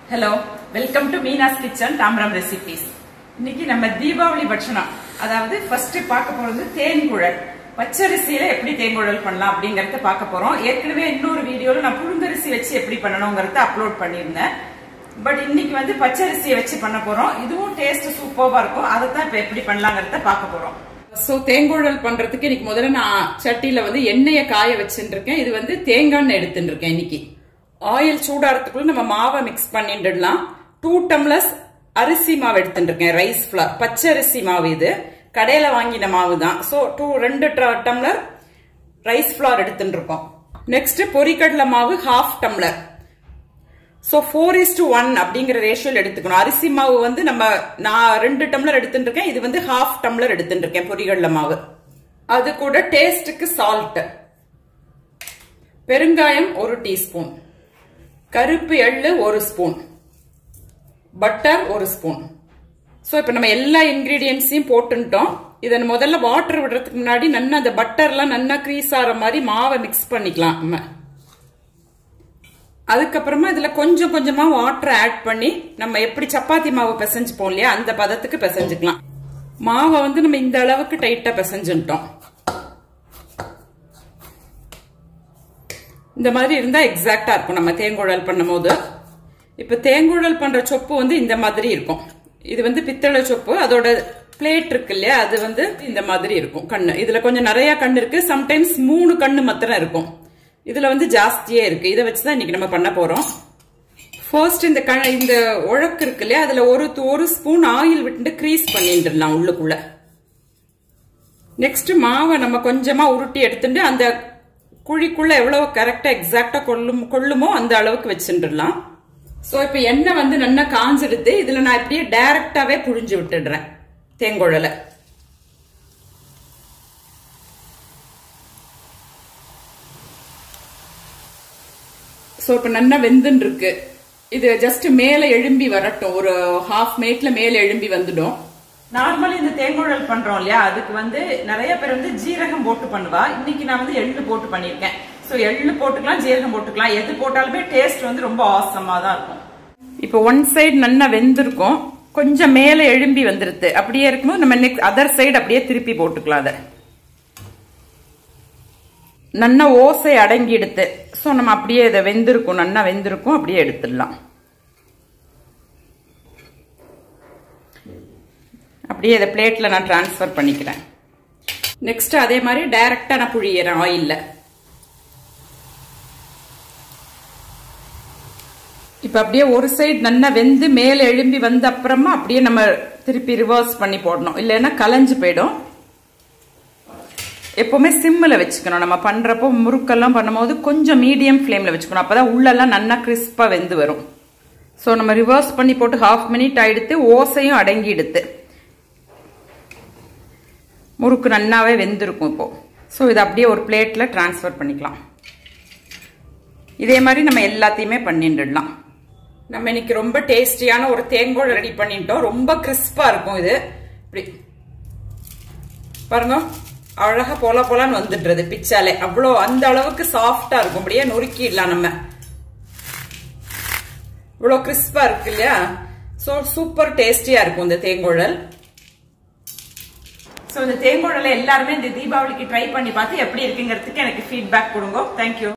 hello welcome to Meena's kitchen Tambaram recipes இன்னைக்கு நம்ம தீபாவளி பட்சணம் அதாவது ஃபர்ஸ்ட் பார்க்க போறது தேன்குழல் பச்சரிசியில எப்படி தேன்குழல் பண்ணலாம் அப்படிங்கறத பார்க்க போறோம் ஏற்கனவே இன்னொரு வீடியோல நான் புழுங்கரிசி வச்சு எப்படி பண்ணணுங்கிறத அப்லோட் பண்ணியிருந்தேன் பட் இன்னைக்கு வந்து பச்சரிசியை வச்சு பண்ண போறோம் இதுவும் டேஸ்ட் சூப்பர்வா இருக்கும் அதை தான் இப்ப எப்படி பண்ணலாங்கிறத பார்க்க போறோம் சோ தேங்குழல் பண்றதுக்கு இன்னைக்கு முதல்ல நான் சட்டியில வந்து எண்ணெயை காய வச்சுட்டு இருக்கேன் இது வந்து தேங்காய் எண்ணெய் எடுத்துட்டு இருக்கேன் இன்னைக்கு ஆயில் சூடாறதுக்குள்ள நம்ம மாவை மிக்ஸ் பண்ணிடலாம் டூ டம்ளர்ஸ் அரிசி மாவு எடுத்துட்டு இருக்கேன் ரைஸ் ஃபிளார் பச்சை அரிசி மாவு இது கடையில வாங்கின மாவு தான் ஸோ டூ ரெண்டு டம்ளர் ரைஸ் ஃபிளார் எடுத்துட்டு இருக்கோம் நெக்ஸ்ட் பொரிக்கடலை மாவு half tumbler so four is to one அப்படிங்கிற ரேஷியோல எடுத்துக்கணும் அரிசி மாவு வந்து நம்ம நான் ரெண்டு டம்ளர் எடுத்துட்டு இருக்கேன் இது வந்து ஹாஃப் டம்ளர் எடுத்துட்டு இருக்கேன் பொரிகடலை மாவு அது கூட டேஸ்ட்டுக்கு சால்ட் பெருங்காயம் ஒரு டீஸ்பூன் கருப்பு எள்ளு ஒரு ஸ்பூன் பட்டர் ஒரு ஸ்பூன் ஸோ இப்போ நம்ம எல்லா இன்கிரீடியன்ஸையும் போட்டுட்டோம் இதை முதல்ல வாட்டர் விடுறதுக்கு முன்னாடி நல்லா அந்த பட்டர்லாம் நல்லா க்ரீஸ் ஆகிற மாதிரி மாவை மிக்ஸ் பண்ணிக்கலாம் நம்ம அதுக்கப்புறமா இதுல கொஞ்சம் கொஞ்சமா வாட்டர் ஆட் பண்ணி நம்ம எப்படி சப்பாத்தி மாவு பிசைஞ்சுப்போம் இல்லையா அந்த பதத்துக்கு பிசைஞ்சுக்கலாம் மாவை வந்து நம்ம இந்த அளவுக்கு டைட்டா பிசைஞ்சுட்டோம் இந்த மாதிரி இருந்தா எக்ஸாக்டா இருக்கும் நம்ம தேங்குழல் பண்ணும் போது இப்ப தேங்குழல் பண்ற சொப்பு வந்து இந்த மாதிரி இருக்கும் இது வந்து பித்தளை சொப்பு அதோட பிளேட் இருக்கு இல்லையா அது வந்து இந்த மாதிரி இருக்கும் கண்ணு இதுல கொஞ்சம் நிறைய கண்ணு இருக்கு சம்டைம்ஸ் மூணு கண்ணு மாத்திரம் இருக்கும் இதுல வந்து ஜாஸ்தியே இருக்கு இதை வச்சுதான் இன்னைக்கு நம்ம பண்ண போறோம் ஃபர்ஸ்ட் இந்த க இந்த உழக்கு இருக்கு இல்லையா அதுல ஒரு ஒரு ஸ்பூன் ஆயில் விட்டு க்ரீஸ் பண்ணிட்டுலாம் உள்ளுக்குள்ள நெக்ஸ்ட் மாவை நம்ம கொஞ்சமா உருட்டி எடுத்துட்டு அந்த குழிக்குள்ள எவ்வளவு கரெக்டா எக்ஸாக்டா கொள்ளும் கொள்ளுமோ அந்த அளவுக்கு வச்சுட்டுலாம் ஸோ இப்போ எண்ணெய் வந்து நல்லா காஞ்சிடுது இதுல நான் இப்படியே டைரக்டாவே புழிஞ்சு விட்டுடுறேன் தேங்குழலை ஸோ இப்போ நல்லா வெந்துன்னு இருக்கு இது ஜஸ்ட் மேலே எழும்பி வரட்டும் ஒரு ஹாஃப் மினிட்ல மேலே எழும்பி வந்துடும் நார்மலி இந்த தேங்குழல் பண்றோம் இல்லையா அதுக்கு வந்து நிறைய பேர் வந்து ஜீரகம் போட்டு பண்ணுவா இன்னைக்கு நான் வந்து எள்ளு போட்டு பண்ணியிருக்கேன் ஸோ எள்ளு போட்டுக்கலாம் ஜீரகம் போட்டுக்கலாம் எது போட்டாலுமே டேஸ்ட் வந்து ரொம்ப ஆசமா தான் இருக்கும் இப்போ ஒன் சைடு நல்லா வெந்திருக்கும் கொஞ்சம் மேலே எழும்பி வந்துருது அப்படியே இருக்கும்போது நம்ம நெக்ஸ்ட் அதர் சைடு அப்படியே திருப்பி போட்டுக்கலாம் அதை நல்லா ஓசை அடங்கி எடுத்து ஸோ நம்ம அப்படியே இதை வெந்திருக்கும் நல்லா வெந்திருக்கும் அப்படியே எடுத்துடலாம் அப்படியே இதை பிளேட்டில் நான் டிரான்ஸ்ஃபர் பண்ணிக்கிறேன் நெக்ஸ்ட் அதே மாதிரி டைரக்டா நான் புழியிறேன் ஆயில்ல இப்போ அப்படியே ஒரு சைடு நல்லா வெந்து மேலே எழும்பி வந்த அப்புறமா அப்படியே நம்ம திருப்பி ரிவர்ஸ் பண்ணி போடணும் இல்லைன்னா கலைஞ்சு போயிடும் எப்பவுமே சிம்மில் வச்சுக்கணும் நம்ம பண்ணுறப்போ முறுக்கெல்லாம் பண்ணும்போது கொஞ்சம் மீடியம் ஃப்ளேமில் வச்சுக்கணும் அப்போ தான் உள்ளெல்லாம் நல்லா கிறிஸ்பாக வெந்து வரும் ஸோ நம்ம ரிவர்ஸ் பண்ணி போட்டு ஹாஃப் மினிட் ஆகிடுத்து ஓசையும் அடங்கி எடுத்து முறுக்கு நல்லாவே வெந்திருக்கும் இப்போ ஸோ இதை அப்படியே ஒரு பிளேட்டில் டிரான்ஸ்ஃபர் பண்ணிக்கலாம் இதே மாதிரி நம்ம எல்லாத்தையுமே பண்ணிட்டுடலாம் நம்ம இன்னைக்கு ரொம்ப டேஸ்டியான ஒரு தேங்கோல் ரெடி பண்ணிட்டோம் ரொம்ப கிறிஸ்பாக இருக்கும் இது இப்படி பாருங்க அழகா போல போலான்னு வந்துடுறது பிச்சாலே அவ்வளோ அந்த அளவுக்கு சாஃப்டா இருக்கும் அப்படியே நொறுக்கிடலாம் நம்ம இவ்வளோ கிறிஸ்பா இருக்கு இல்லையா ஸோ சூப்பர் டேஸ்டியா இருக்கும் இந்த தேங்குழல் ஸோ இந்த தேங்குழலை எல்லாருமே இந்த தீபாவளிக்கு ட்ரை பண்ணி பார்த்து எப்படி இருக்குங்கிறதுக்கு எனக்கு ஃபீட்பேக் கொடுங்க தேங்க்யூ